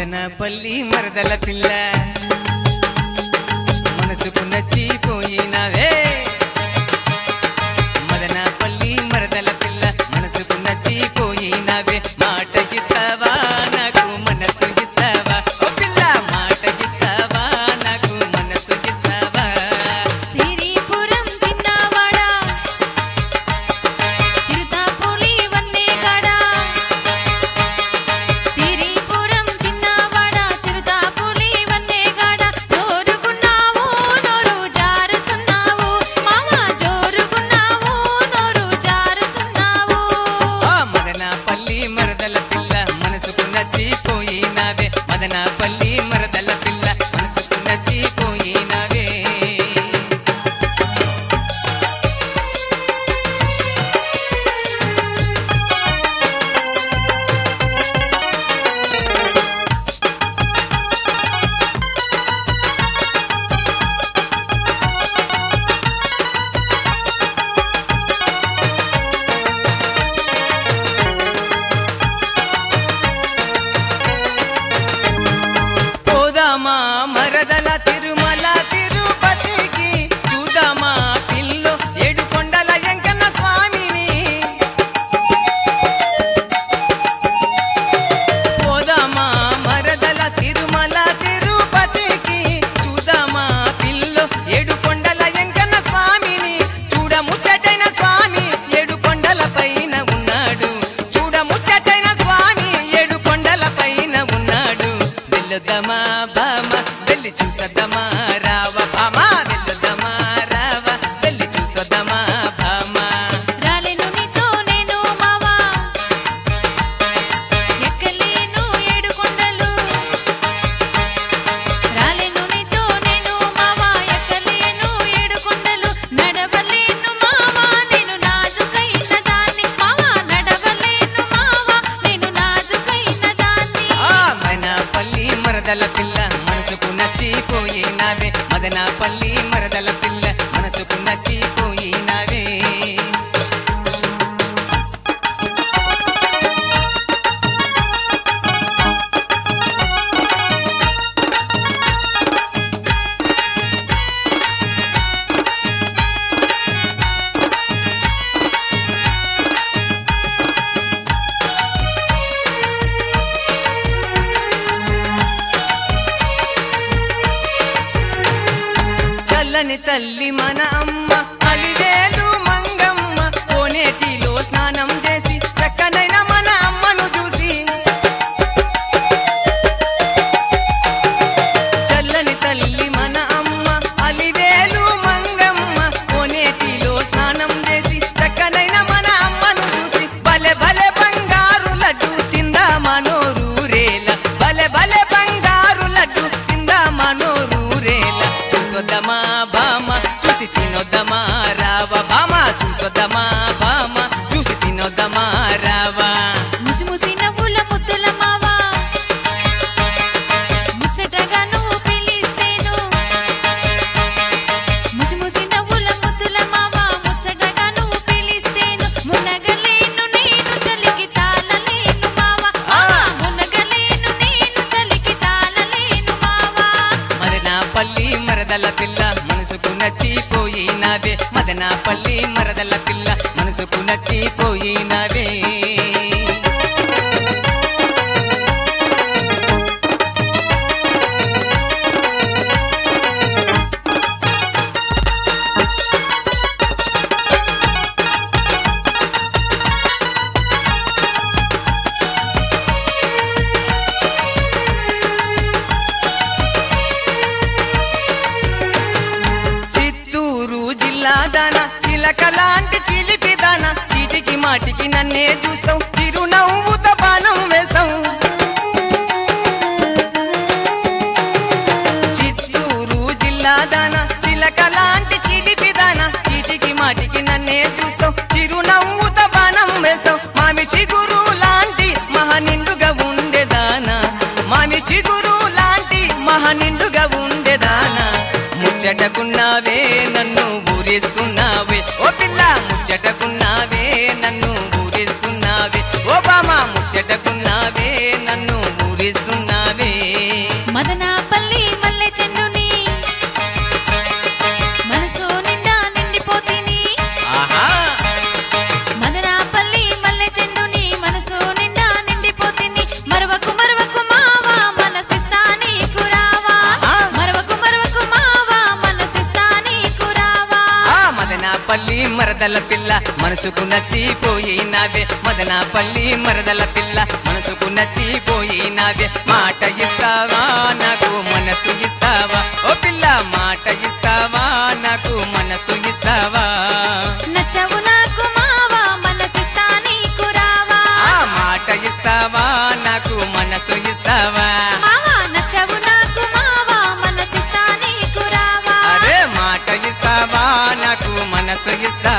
మదనపల్లి మరదల పిల్ల మనసుకు నచ్చిపోయినవే మదనపల్లి మరదల పిల్ల మనసుకు నచ్చిపోయినవే మాట గిస్తావా నాకు మనసు గిస్తావా ఓ పిల్ల మాట గిస్తావా నాకు మనసు గిస్తావా సిరిపురం చిన్నవాడా చిరుతాపులి వన్నేగాడా సిరిపురం చిన్నవాడా చిరుతాపులి వన్నేగాడా జోరుగున్నావు నోరు జారుతున్నావు మామ జోరుగున్నావు నోరు జారుతున్నావు ఆ మదనపల్లి మరదల పిల్ల మనసుకు నచ్చిపోయినవే మదనపల్లి మరదల పిల్ల మనసుకు నచ్చిపోయినవే పోదామా మరదల తిరుమల తిరుపతికి చూదామా పిల్లో ఏడు కొండల ఎంకన్న స్వామిని పోదామా మరదల తిరుమల తిరుపతికి చూదామా పిల్లో ఏడు కొండల ఎంకన్న స్వామిని చూడముచ్చటైన స్వామి ఏడు కొండల పైన ఉన్నాడు చూడముచ్చటైన స్వామి ఏడు కొండల పైన ఉన్నాడు వెళ్ళొద్దమా బామ వెళ్ళి చూసొద్దమా రావ బామ వెళ్ళొద్దమా రావ వెళ్ళి చూసొద్దమా బామ రాలేను నీతో నేను మావా ఎక్కలేను ఏడు కొండలు రాలేను నీతో నేను మావా ఎక్కలేను ఏడు కొండలు నడవలేను మావా నేను నాజుకైన దాన్ని మావా నడవలేను మావా నేను నాజుకైన దాన్ని ఆ మదనపల్లి మరదల పిల్ల మనసుకు నచ్చిపోయినవే మదనపల్లి మరదల పిల్ల మనసుకు నచ్చిపోయినవే చల్లని తల్లి మన అమ్మ అలివేలు మంగమ్మ కోనేటిలో స్నానం చేసి చక్కనైన మన అమ్మను చూసి చల్లని తల్లి మన అమ్మ అలివేలు మంగమ్మ కోనేటిలో స్నానం చేసి చక్కనైన మన అమ్మను చూసి భలే భలే బంగారు లడ్డు తిందా మనోరూరేల భలే భలే బంగారు లడ్డు తిందా మనోరూరేల చూసొద్దమా బామ చూసి తినొద్దమా రావ బామ చూసొద్దమా బామ చూసి తినొద్దమా రావా ముసి ముసి నవ్వుల ముద్దుల మావా ముచ్చటగా నువ్వు పిలిస్తేను ముసి ముసి నవ్వుల ముద్దుల మావా ముచ్చటగా నువ్వు పిలిస్తేను మునగలేను నేను చలికి తాళలేను మావా ఆ, మునగలేను నేను చలికి తాళలేను మావా మదనపల్లి మరదల పిల్ల మనసుకు నచ్చిపోయినవే మదనపల్లి మరదల పిల్ల మనసుకు నచ్చిపోయినవే చిత్తూరు జిల్లా దాన చిలక లాంటి చిలిపి దాన చీటికి మాటికి నన్నే చూస్తావు చిరునవ్వుతో బాణం వేస్తావు చిత్తూరు జిల్లా దాన చిలక లాంటి చిలిపి దాన చీటికి మాటికి నన్నే చూస్తావు చిరునవ్వుతో బాణం వేస్తావు మామి చిగురు లాంటి మహనిండుగా ఉండేదానా మామి చిగురు లాంటి మహనిండుగా ఉండేదానా ముచ్చటకున్నావే నన్ను ఊరేస్తున్నావే ఓ పిల్ల ముచ్చటకున్నావే నన్ను ఊరేస్తున్నావే ఓ బామ ముచ్చటకున్నావే నన్ను ఊరేస్తున్నావే మరదల పిల్ల మనసుకు నచ్చిపోయినావే మదనపల్లి మరదల పిల్ల మనసుకు నచ్చిపోయినావే మాట ఇస్తావా నాకు మనసు ఇస్తావా ఓ పిల్ల మాట ఇస్తావా నాకు మనసు ఇస్తావా నచ్చవు నాకు మావా మనసిస్తా నీకు రావా ఆ మాట ఇస్తావా నాకు మనసు ఇస్తావా మావా నచ్చవు నాకు మావా మనసిస్తా నీకు రావా అరే మాట ఇస్తావా నాకు మనసు ఇస్తావా